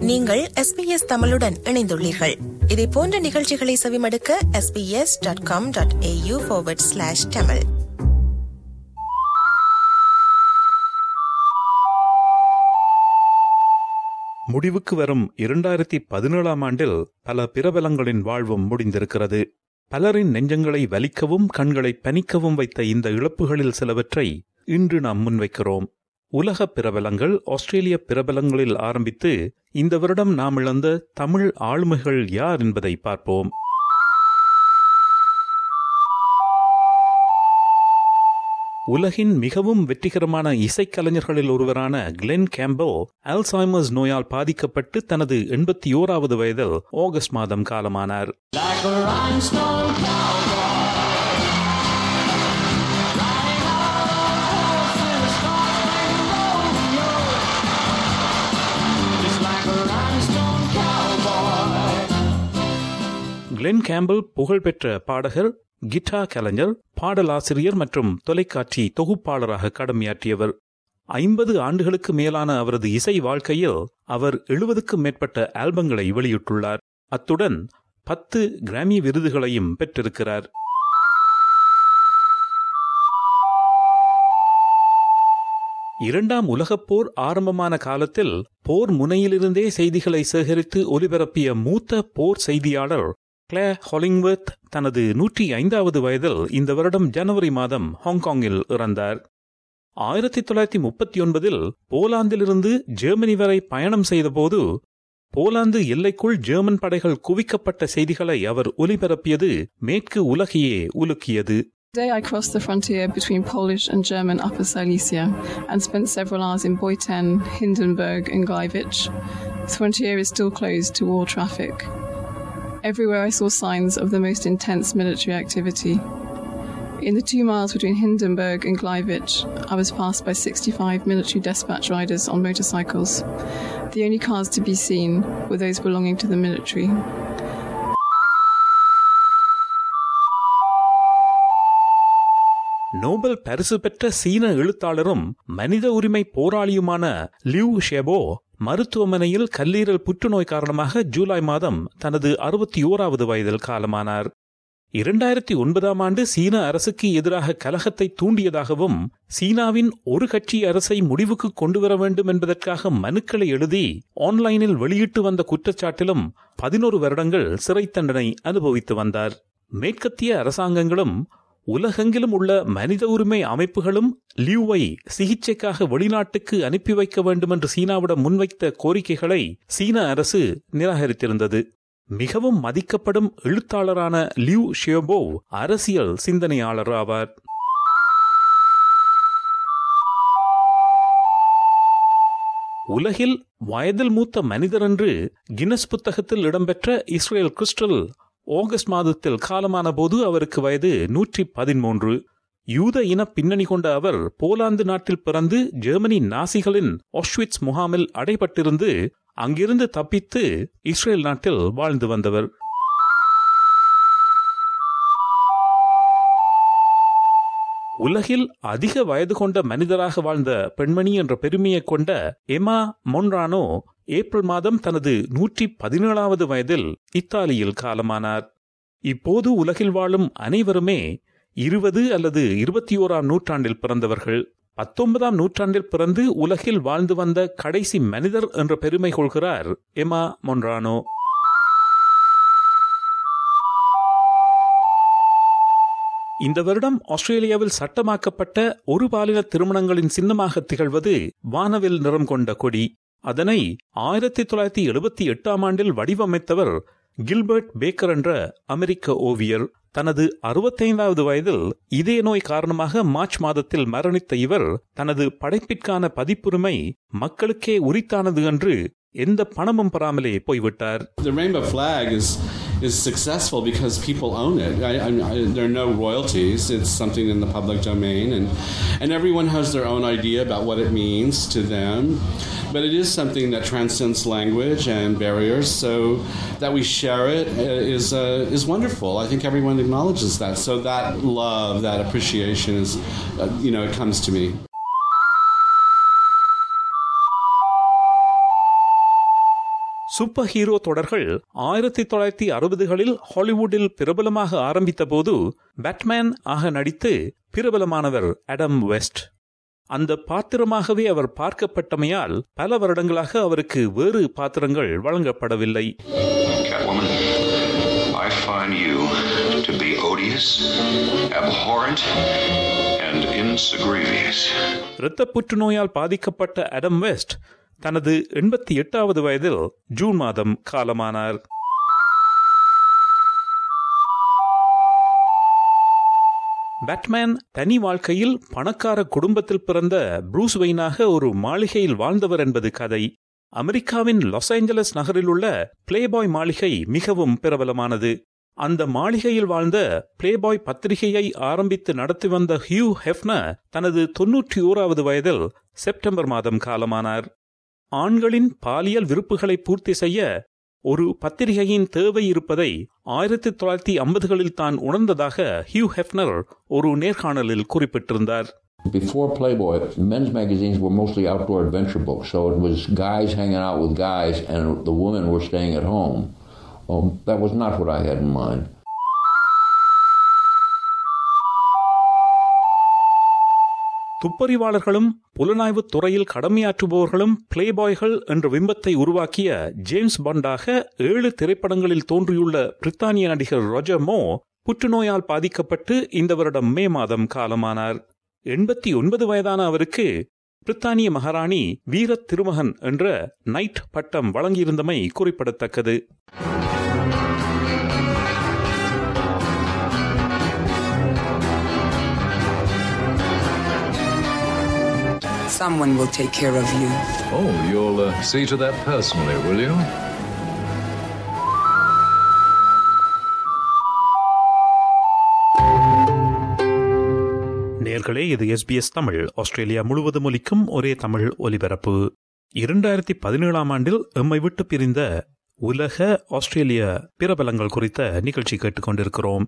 நீங்கள் எஸ்பிஎஸ் தமிழுடன் இணைந்துள்ளீர்கள் இதே போன்ற நிகழ்ச்சிகளை செவிமடுக்க SBS dot com dot AU slash Tamil முடிவுக்கு வரும் இரண்டாயிரத்தி பதினேழாம் ஆண்டில் பல பிரபலங்களின் வாழ்வும் முடிந்திருக்கிறது பலரின் நெஞ்சங்களை வலிக்கவும் கண்களை பனிக்கவும் வைத்த இந்த இழப்புகளில் சிலவற்றை இன்று நாம் முன்வைக்கிறோம் உலக பிரபலங்கள் ஆஸ்திரேலிய பிரபலங்களில் ஆரம்பித்து இந்த வருடம் நாம் இழந்த தமிழ் ஆளுமைகள் யார் என்பதை பார்ப்போம் உலகின் மிகவும் வெற்றிகரமான இசைக்கலைஞர்களில் ஒருவரான கிளென் கேம்போ அல்சைமர்ஸ் நோயால் பாதிக்கப்பட்டு தனது எண்பத்தி ஓராவது வயதில் ஆகஸ்ட் மாதம் காலமானார் Like a rhinestone cowboy Riding horse in a starring rodeo Just like a rhinestone cowboy Glen Campbell புகழ்பெற்ற பாடகர் கிட்டார் கலைஞர் பாடலாசிரியர் மற்றும் தொலைக்காட்சி தொகுப்பாளராக கடமையாற்றியவர் ஐம்பது ஆண்டுகளுக்கு மேலான அவரது இசை வாழ்க்கையில் அவர் எழுபதுக்கும் மேற்பட்ட ஆல்பங்களை வெளியிட்டுள்ளார் அத்துடன் பத்து கிராமி விருதுகளையும் பெற்றிருக்கிறார் இரண்டாம் உலகப் போர் ஆரம்பமான காலத்தில் போர் முனையிலிருந்தே செய்திகளை சேகரித்து ஒலிபரப்பிய மூத்த போர் செய்தியாளர் கிளே ஹாலிங்வர்த் தனது நூற்றி ஐந்தாவது வயதில் இந்த வருடம் ஜனவரி மாதம் ஹாங்காங்கில் இறந்தார் ஆயிரத்தி தொள்ளாயிரத்தி முப்பத்தி ஒன்பதில் போலாந்திலிருந்து ஜெர்மனி வரை பயணம் செய்தபோது போலாந்து எல்லைக்குள் ஜெர்மன் படைகள் குவிக்கப்பட்ட செய்திகளை அவர் ஒலிபரப்பியது மேற்கு உலகையே உலுக்கியது Today I crossed the frontier between Polish and German Upper Silesia and spent several hours in Boyten, Hindenburg and Gleiwitz. The frontier is still closed to war traffic. Everywhere I saw signs of the most intense military activity. In the two miles between Hindenburg and Gleiwitz, I was passed by 65 military dispatch riders on motorcycles. The only cars to be seen were those belonging to the military. நோபல் பரிசு பெற்ற சீன எழுத்தாளரும் மனித உரிமை போராளியுமான Liu ஷெபோ மருத்துவமனையில் கல்லீரல் புற்றுநோய் காரணமாக ஜூலை மாதம் தனது அறுபத்தி ஓராவது வயதில் காலமானார் இரண்டாயிரத்தி ஒன்பதாம் ஆண்டு சீன அரசுக்கு எதிராக கலகத்தை தூண்டியதாகவும் சீனாவின் ஒரு கட்சி அரசை முடிவுக்கு கொண்டு வர வேண்டும் என்பதற்காக மனுக்களை எழுதி ஆன்லைனில் வெளியிட்டு வந்த குற்றச்சாட்டிலும் பதினோரு வருடங்கள் சிறை தண்டனை அனுபவித்து வந்தார் மேற்கத்திய அரசாங்கங்களும் உலகெங்கிலும் உள்ள மனித உரிமை அமைப்புகளும் லியூவை சிகிச்சைக்காக வெளிநாட்டுக்கு அனுப்பி வைக்க வேண்டும் என்று சீனாவிடம் முன்வைத்த கோரிக்கைகளை சீன அரசு நிராகரித்திருந்தது மிகவும் மதிக்கப்படும் எழுத்தாளரான லியூ ஷியோபோ அரசியல் சிந்தனையாளர் ஆவார் உலகில் வயதில் மூத்த மனிதர் என்று கின்னஸ் புத்தகத்தில் இடம்பெற்ற இஸ்ரேல் கிறிஸ்டல் ஆகஸ்ட் மாதத்தில் காலமான போது அவருக்கு வயது நூற்றி பதிமூன்று யூத இன பின்னணி கொண்ட அவர் போலாந்து நாட்டில் பிறந்து ஜெர்மனி நாசிகளின் ஒஷ்விட்ஸ் முகாமில் அடைபட்டிருந்து அங்கிருந்து தப்பித்து இஸ்ரேல் நாட்டில் வாழ்ந்து வந்தவர் உலகில் அதிக வயது கொண்ட மனிதராக வாழ்ந்த பெண்மணி என்ற பெருமையை கொண்ட எமா மொன்ரானோ ஏப்ரல் மாதம் தனது நூற்றி பதினேழாவது வயதில் இத்தாலியில் காலமானார் இப்போது உலகில் வாழும் அனைவருமே இருபது அல்லது இருபத்தி ஓராம் நூற்றாண்டில் பிறந்தவர்கள் பத்தொன்பதாம் நூற்றாண்டில் பிறந்து உலகில் வாழ்ந்து வந்த கடைசி மனிதர் என்ற பெருமை கொள்கிறார் எமா மொன்ரானோ இந்த வருடம் ஆஸ்திரேலியாவில் சட்டமாக்கப்பட்ட ஒரு பாலின திருமணங்களின் சின்னமாக திகழ்வது வானவில் நிறம் கொண்ட கொடி அதனை ஆயிரத்தி தொள்ளாயிரத்தி எழுபத்தி எட்டாம் ஆண்டில் வடிவமைத்தவர் கில்பர்ட் பேக்கர் என்ற அமெரிக்க ஓவியர் தனது அறுபத்தைந்தாவது வயதில் இதய நோய் காரணமாக மார்ச் மாதத்தில் மரணித்த இவர் தனது படைப்பிற்கான பதிப்புரிமை மக்களுக்கே உரித்தானது என்று எந்த பணமும் பெறாமலே போய்விட்டார் The rainbow flag is is successful because people own it. I, I, I, there are no royalties. It's something in the public domain, and and everyone has their own idea about what it means to them. But it is something that transcends language and barriers. So that we share it uh, is uh, is wonderful. I think everyone acknowledges that. So that love, that appreciation is, uh, you know, it comes to me. Super hero தொடர்கள் ஆயிரத்தி தொள்ளாயிரத்தி அறுபதுகளில் ஹாலிவுட்டில் பிரபலமாக ஆரம்பித்த போது Batman ஆக நடித்து பிரபலமானவர் அடம் வெஸ்ட் அந்த பாத்திரமாகவே அவர் பார்க்கப்பட்டமையால் பல வருடங்களாக அவருக்கு வேறு பாத்திரங்கள் வழங்கப்படவில்லை Catwoman, I find you to be odious, abhorrent, and insignificant. இரத்த புற்றுநோயால் பாதிக்கப்பட்ட அடம் வெஸ்ட் தனது எண்பத்தி எட்டாவது வயதில் ஜூன் மாதம் காலமானார் பேட்மேன் தனி வாழ்க்கையில் பணக்கார குடும்பத்தில் பிறந்த ப்ரூஸ் வெயினாக ஒரு மாளிகையில் வாழ்ந்தவர் என்பது கதை அமெரிக்காவின் லாஸ் ஏஞ்சலஸ் நகரில் உள்ள பிளேபாய் மாளிகை மிகவும் பிரபலமானது அந்த மாளிகையில் வாழ்ந்த பிளேபாய் பத்திரிகையை ஆரம்பித்து நடத்தி வந்த ஹியூ ஹெஃப்னர் தனது தொன்னூற்றி ஓராவது வயதில் செப்டம்பர் மாதம் காலமானார் ஆண்களின் பாலியல் விருப்புகளை பூர்த்தி செய்ய ஒரு பத்திரிகையின் தேவை இருப்பதை ஆயிரத்தி தொள்ளாயிரத்தி ஐம்பதுகளில் தான் உணர்ந்ததாக ஹியூ ஹெஃப்னர் ஒரு நேர்காணலில் குறிப்பிட்டிருந்தார் Before Playboy, men's magazines were mostly outdoor adventure books, so it was guys hanging out with guys and the women were staying at home. Well, that was not what I had in mind. துப்பறிவாளர்களும் புலனாய்வுத் துறையில் கடமையாற்றுபவர்களும் பிளேபாய்கள் என்ற பிம்பத்தை உருவாக்கிய James பாண்டாக ஏழு திரைப்படங்களில் தோன்றியுள்ள பிரித்தானிய நடிகர் Roger மோ புற்றுநோயால் பாதிக்கப்பட்டு இந்த வருடம் மே மாதம் காலமானார் எண்பத்தி ஒன்பது வயதான அவருக்கு பிரித்தானிய மகாராணி வீரத் திருமகன் என்ற நைட் பட்டம் வழங்கியிருந்தமை குறிப்பிடத்தக்கது Someone will take care of you. Oh, you'll uh, see to that personally, will you? நேர்களே இது எஸ்பிஎஸ் தமிழ் ஆஸ்திரேலியா முழுவதும் ஒலிக்கும் ஒரே தமிழ் ஒலிபரப்பு இரண்டாயிரத்தி பதினேழாம் ஆண்டில் எம்மை விட்டு பிரிந்த உலக ஆஸ்திரேலிய பிரபலங்கள் குறித்த நிகழ்ச்சி கேட்டுக்கொண்டிருக்கிறோம்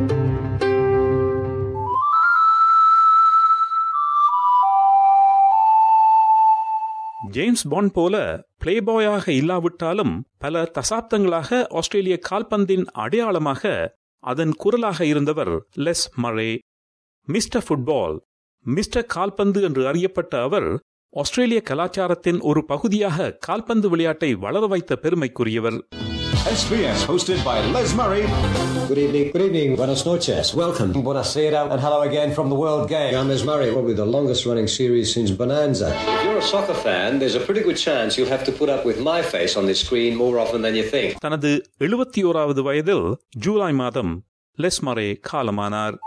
ஜேம்ஸ் பாண்ட் போல பிளேபாயாக இல்லாவிட்டாலும் பல தசாப்தங்களாக ஆஸ்திரேலிய கால்பந்தின் அடையாளமாக அதன் குரலாக இருந்தவர் Les Murray Mister Football Mister கால்பந்து என்று அறியப்பட்ட அவர் ஆஸ்திரேலிய கலாச்சாரத்தின் ஒரு பகுதியாக கால்பந்து விளையாட்டை வளர வைத்த பெருமைக்குரியவர் SBS, hosted by Les Murray. Good evening, good evening. Buenos noches. Welcome. Buonasera and hello again from the World Game. I'm Les Murray, probably the longest running series since Bonanza. If you're a soccer fan, there's a pretty good chance you'll have to put up with my face on this screen more often than you think. தனது எழுபத்தி ஓராவது வயதில் ஜூலை மாதம் லெஸ்மரே காலமானார்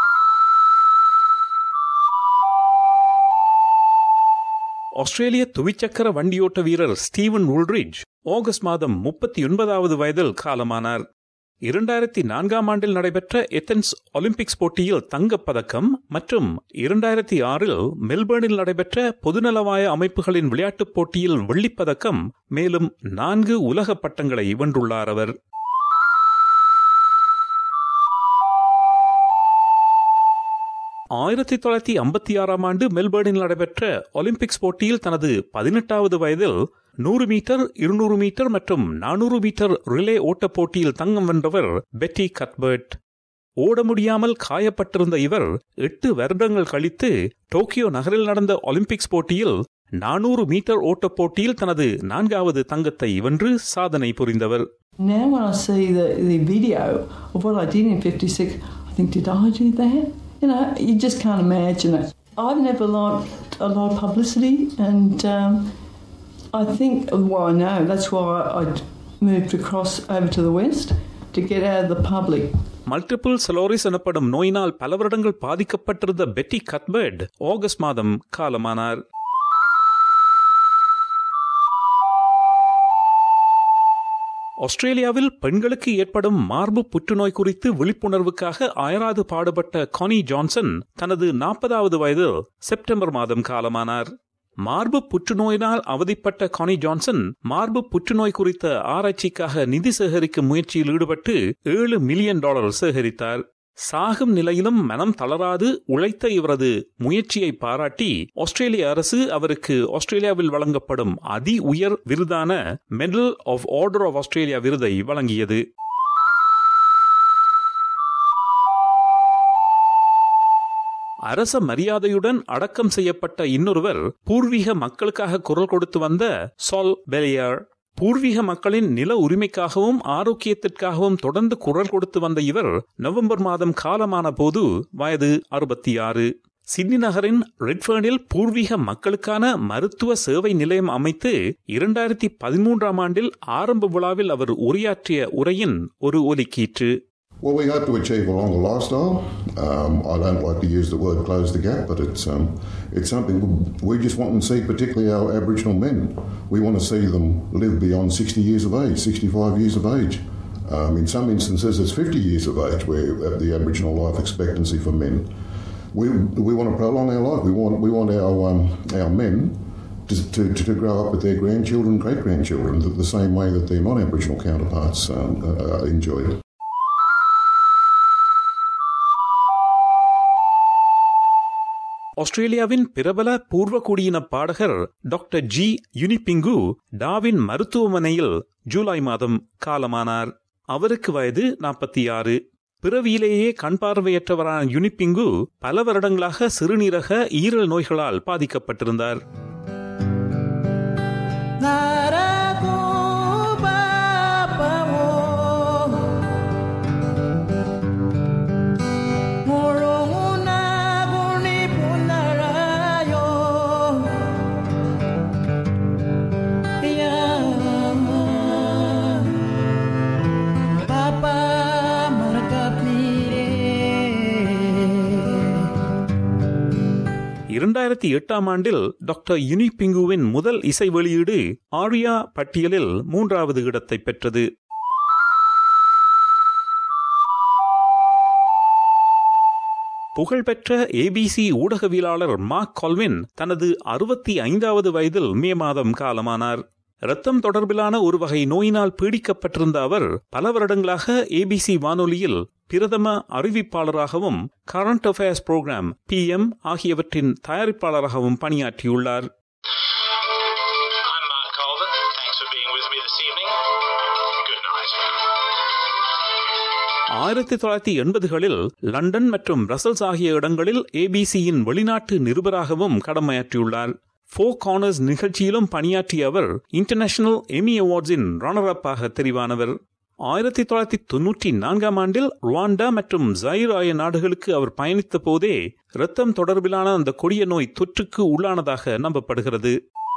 ஆஸ்திரேலிய துவிச்சக்கர வண்டியோட்ட வீரர் Steven உல்ரிட்ஜ் August மாதம் முப்பத்தி ஒன்பதாவது வயதில் காலமானார் இரண்டாயிரத்தி நான்காம் ஆண்டில் நடைபெற்ற எத்தன்ஸ் ஒலிம்பிக்ஸ் போட்டியில் தங்கப் பதக்கம் மற்றும் இரண்டாயிரத்தி ஆறில் மெல்பர்னில் நடைபெற்ற பொதுநலவாய அமைப்புகளின் விளையாட்டுப் போட்டியில் வெள்ளிப் பதக்கம் மேலும் நான்கு உலகப் பட்டங்களை வென்றுள்ளார் அவர் ஆயிரத்தி தொள்ளாயிரத்தி ஐம்பத்தி ஆறாம் ஆண்டு மெல்பர்னில் நடைபெற்ற ஒலிம்பிக்ஸ் போட்டியில் தனது பதினெட்டாவது வயதில் நூறு மீட்டர் இருநூறு மீட்டர் மற்றும் நானூறு மீட்டர் ரிலே ஓட்டப் போட்டியில் தங்கம் வென்றவர் பெட்டி கத்பர்ட் ஓட முடியாமல் காயப்பட்டிருந்த இவர் எட்டு வருடங்கள் கழித்து டோக்கியோ நகரில் நடந்த ஒலிம்பிக்ஸ் போட்டியில் நானூறு மீட்டர் ஓட்டப் போட்டியில் தனது நான்காவது தங்கத்தை வென்று சாதனை புரிந்தவர் Now, when I see the, the video of what I did in 56, I think, did I do that? You know, you just can't imagine it. I've never liked a lot of publicity, and um, I think, well, I know that's why I moved across over to the West to get out of the public. Multiple sclerosis எனப்படும் நோயினால் பல வருடங்கள் பாதிக்கப்பட்டிருந்த பெட்டி Cuthbert August மாதம் காலமானார் ஆஸ்திரேலியாவில் பெண்களுக்கு ஏற்படும் மார்பு புற்றுநோய் குறித்து விழிப்புணர்வுக்காக அயராது பாடுபட்ட கானி ஜான்சன் தனது நாற்பதாவது வயதில் செப்டம்பர் மாதம் காலமானார் மார்பு புற்றுநோயினால் அவதிப்பட்ட கானி ஜான்சன் மார்பு புற்றுநோய் குறித்த ஆராய்ச்சிக்காக நிதி சேகரிக்கும் முயற்சியில் ஈடுபட்டு ஏழு மில்லியன் டாலர் சேகரித்தார் சாகும் நிலையிலும் மனம் தளராது உழைத்த இவரது முயற்சியை பாராட்டி ஆஸ்திரேலிய அரசு அவருக்கு ஆஸ்திரேலியாவில் வழங்கப்படும் அதி உயர் விருதான Medal of Order of Australia விருதை வழங்கியது அரச மரியாதையுடன் அடக்கம் செய்யப்பட்ட இன்னொருவர் பூர்வீக மக்களுக்காக குரல் கொடுத்து வந்த சால் பெலியர் பூர்வீக மக்களின் நில உரிமைக்காகவும் ஆரோக்கியத்திற்காகவும் தொடர்ந்து குரல் கொடுத்து வந்த இவர் நவம்பர் மாதம் காலமான போது வயது அறுபத்தி ஆறு சிட்னி நகரின் ரெட்ஃபர்னில் பூர்வீக மக்களுக்கான மருத்துவ சேவை நிலையம் அமைத்து இரண்டாயிரத்தி பதிமூன்றாம் ஆண்டில் ஆரம்ப விழாவில் அவர் உரையாற்றிய உரையின் ஒரு ஒலிக்கீற்று Well, we hope to achieve a longer lifestyle. Um, I don't like to use the word close the gap, but it's um, it's something we just want to see, particularly our Aboriginal men. We want to see them live beyond 60 years of age, 65 years of age. Um, in some instances, it's 50 years of age where uh, the Aboriginal life expectancy for men. We, we want to prolong our life. We want we want our um, our men to, to, to grow up with their grandchildren, great grandchildren, the, the same way that their non-Aboriginal counterparts um, uh, enjoy it. ஆஸ்திரேலியாவின் பிரபல பூர்வகுடியின பாடகர் doctor G யுனிபிங்கு டாவின் மருத்துவமனையில் ஜூலை மாதம் காலமானார் அவருக்கு வயது நாற்பத்தி ஆறு பிறவியிலேயே கண் பார்வையற்றவரான யுனிபிங்கு பல வருடங்களாக சிறுநீரக ஈரல் நோய்களால் பாதிக்கப்பட்டிருந்தார் இரண்டாயிரத்தி எட்டாம் ஆண்டில் டாக்டர் யுனிபிங்குவின் முதல் இசை வெளியீடு ஆரியா பட்டியலில் மூன்றாவது இடத்தை பெற்றது புகழ்பெற்ற ஏபிசி ஊடகவியலாளர் மார்க் கால்வின் தனது அறுபத்தி ஐந்தாவது வயதில் மே மாதம் காலமானார் இரத்தம் தொடர்பிலான ஒரு வகை நோயினால் பீடிக்கப்பட்டிருந்த அவர் பல வருடங்களாக ஏபிசி வானொலியில் பிரதம அறிவிப்பாளராகவும் current affairs program P M ஆகியவற்றின் தயாரிப்பாளராகவும் பணியாற்றியுள்ளார் ஆயிரத்தி தொள்ளாயிரத்தி எண்பதுகளில் லண்டன் மற்றும் பிரசல்ஸ் ஆகிய இடங்களில் ஏபிசியின் வெளிநாட்டு நிருபராகவும் கடமையாற்றியுள்ளார் ஃபோ கார்னர்ஸ் நிகழ்ச்சியிலும் பணியாற்றிய அவர் இன்டர்நேஷனல் எமி அவார்ட்ஸின் ரனர் அப்பாக தெரிவானவர் ஆயிரத்தி தொள்ளாயிரத்தி தொன்னூற்றி நான்காம் ஆண்டில் ருவாண்டா மற்றும் ஜைர் ஆகிய நாடுகளுக்கு அவர் பயணித்த போதே இரத்தம் தொடர்பிலான அந்த கொடிய நோய் தொற்றுக்கு உள்ளானதாக நம்பப்படுகிறது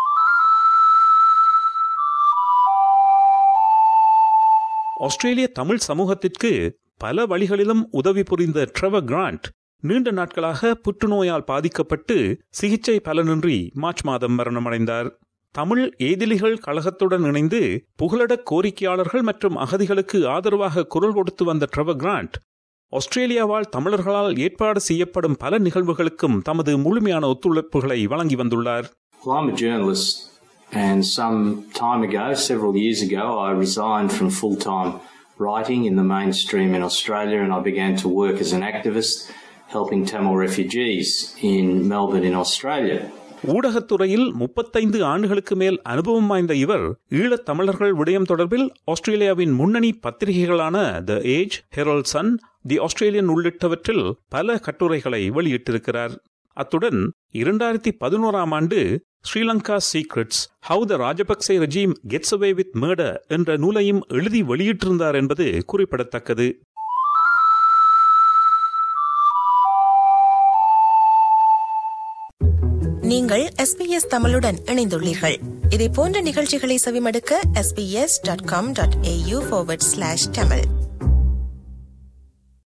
ஆஸ்திரேலிய தமிழ் சமூகத்திற்கு பல வழிகளிலும் உதவி புரிந்த ட்ரெவர் கிராண்ட் நீண்ட நாட்களாக புற்றுநோயால் பாதிக்கப்பட்டு சிகிச்சை பலனின்றி மார்ச் மாதம் மரணமடைந்தார் தமிழ் ஏதிலிகள் கழகத்துடன் இணைந்து புகலிட கோரிக்கையாளர்கள் மற்றும் அகதிகளுக்கு ஆதரவாக குரல் கொடுத்து வந்த ட்ரெவர் கிராண்ட் ஆஸ்திரேலியாவால் தமிழர்களால் ஏற்பாடு செய்யப்படும் பல நிகழ்வுகளுக்கும் தமது முழுமையான ஒத்துழைப்புகளை வழங்கி வந்துள்ளார் Well, I'm a journalist, and some time ago, several years ago, I resigned from full time writing in the mainstream in Australia and I began to work as an activist helping Tamil refugees in Melbourne, in Australia. ஊடகத்துறையில் முப்பத்தைந்து ஆண்டுகளுக்கு மேல் அனுபவம் வாய்ந்த இவர் ஈழத் தமிழர்கள் விடயம் தொடர்பில் ஆஸ்திரேலியாவின் முன்னணி பத்திரிகைகளான the Age Herald Sun the Australian உள்ளிட்டவற்றில் பல கட்டுரைகளை வெளியிட்டிருக்கிறார் அத்துடன் இரண்டாயிரத்தி பதினோராம் ஆண்டு Sri Lanka secrets how the Rajapaksa regime gets away with murder என்ற நூலையும் எழுதி வெளியிட்டிருந்தார் என்பது குறிப்பிடத்தக்கது நீங்கள் எஸ்பிஎஸ் தமிழுடன் இணைந்துள்ளீர்கள் இதை போன்ற நிகழ்ச்சிகளை செவிமடுக்க SBS dot com dot AU Tamil